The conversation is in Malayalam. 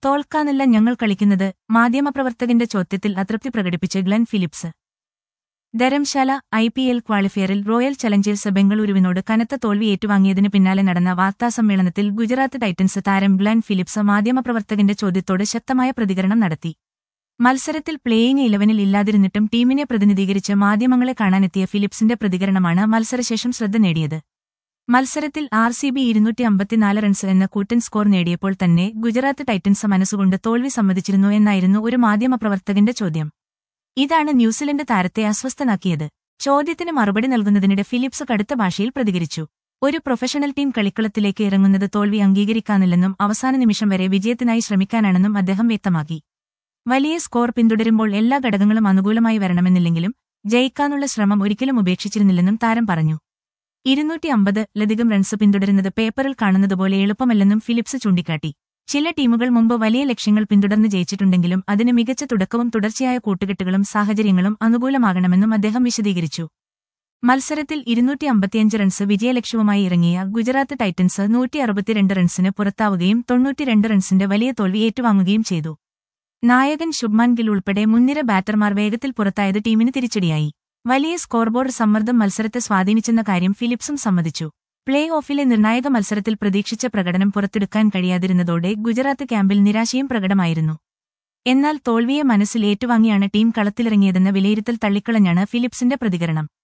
തോൽക്കാനല്ല ഞങ്ങൾ കളിക്കുന്നത് മാധ്യമപ്രവർത്തകന്റെ ചോദ്യത്തിൽ അതൃപ്തി പ്രകടിപ്പിച്ച് Glenn Phillips Dharamshala I P L ക്വാളിഫയറിൽ റോയൽ ചലഞ്ചേഴ്സ് ബംഗളൂരുവിനോട് കനത്ത തോൽവി ഏറ്റുവാങ്ങിയതിന് പിന്നാലെ നടന്ന വാർത്താസമ്മേളനത്തിൽ ഗുജറാത്ത് ടൈറ്റൻസ് താരം ഗ്ലെൻ ഫിലിപ്സ് മാധ്യമപ്രവർത്തകന്റെ ചോദ്യത്തോട് ശക്തമായ പ്രതികരണം നടത്തി മത്സരത്തിൽ പ്ലേയിങ് ഇലവനിൽ ഇല്ലാതിരുന്നിട്ടും ടീമിനെ പ്രതിനിധീകരിച്ച് മാധ്യമങ്ങളെ കാണാനെത്തിയ ഫിലിപ്സിന്റെ പ്രതികരണമാണ് മത്സരശേഷം ശ്രദ്ധ നേടിയത് മത്സരത്തിൽ ആർ സി ബി ഇരുന്നൂറ്റി അമ്പത്തിനാല് റൺസ് എന്ന കൂറ്റൻ സ്കോർ നേടിയപ്പോൾ തന്നെ ഗുജറാത്ത് ടൈറ്റൻസ് മനസ്സുകൊണ്ട് തോൽവി സമ്മതിച്ചിരുന്നു എന്നായിരുന്നു ഒരു മാധ്യമപ്രവർത്തകന്റെ ചോദ്യം ഇതാണ് ന്യൂസിലൻഡ് താരത്തെ അസ്വസ്ഥനാക്കിയത് ചോദ്യത്തിന് മറുപടി നൽകുന്നതിനിടെ ഫിലിപ്സ് കടുത്ത ഭാഷയിൽ പ്രതികരിച്ചു ഒരു പ്രൊഫഷണൽ ടീം കളിക്കളത്തിലേക്ക് ഇറങ്ങുന്നത് തോൽവി അംഗീകരിക്കാനില്ലെന്നും അവസാന നിമിഷം വരെ വിജയത്തിനായി ശ്രമിക്കാനാണെന്നും അദ്ദേഹം വ്യക്തമാക്കി വലിയ സ്കോർ പിന്തുടരുമ്പോൾ എല്ലാ ഘടകങ്ങളും അനുകൂലമായി വരണമെന്നില്ലെങ്കിലും ജയിക്കാനുള്ള ശ്രമം ഒരിക്കലും ഉപേക്ഷിച്ചിരുന്നില്ലെന്നും താരം പറഞ്ഞു ഇരുന്നൂറ്റി അമ്പത് ലധികം റൺസ് പിന്തുടരുന്നത് പേപ്പറിൽ കാണുന്നതുപോലെ എളുപ്പമല്ലെന്നും ഫിലിപ്സ് ചൂണ്ടിക്കാട്ടി ചില ടീമുകൾ മുമ്പ് വലിയ ലക്ഷ്യങ്ങൾ പിന്തുടർന്ന് ജയിച്ചിട്ടുണ്ടെങ്കിലും അതിന് മികച്ച തുടക്കവും തുടർച്ചയായ കൂട്ടുകെട്ടുകളും സാഹചര്യങ്ങളും അനുകൂലമാകണമെന്നും അദ്ദേഹം വിശദീകരിച്ചു മത്സരത്തിൽ ഇരുന്നൂറ്റി അമ്പത്തിയഞ്ച് റൺസ് വിജയലക്ഷ്യവുമായി ഇറങ്ങിയ ഗുജറാത്ത് ടൈറ്റൻസ് നൂറ്റി അറുപത്തിരണ്ട് റൺസിന് പുറത്താവുകയും തൊണ്ണൂറ്റിരണ്ട് റൺസിന്റെ വലിയ തോൽവി ഏറ്റുവാങ്ങുകയും ചെയ്തു നായകൻ ശുഭ്മാൻ ഗിൽ ഉൾപ്പെടെ മുൻനിര ബാറ്റർമാർ വേഗത്തിൽ പുറത്തായത് ടീമിന് തിരിച്ചടിയായി വലിയ സ്കോർബോർഡ് സമ്മർദ്ദം മത്സരത്തെ സ്വാധീനിച്ചെന്ന കാര്യം ഫിലിപ്സും സമ്മതിച്ചു പ്ലേ ഓഫിലെ നിർണായക മത്സരത്തിൽ പ്രതീക്ഷിച്ച പ്രകടനം പുറത്തെടുക്കാൻ കഴിയാതിരുന്നതോടെ ഗുജറാത്ത് ക്യാമ്പിൽ നിരാശയും പ്രകടമായിരുന്നു എന്നാൽ തോൽവിയെ മനസ്സിൽ ഏറ്റുവാങ്ങിയാണ് ടീം കളത്തിലിറങ്ങിയതെന്ന വിലയിരുത്തൽ തള്ളിക്കളഞ്ഞാണ് ഫിലിപ്സിന്റെ പ്രതികരണം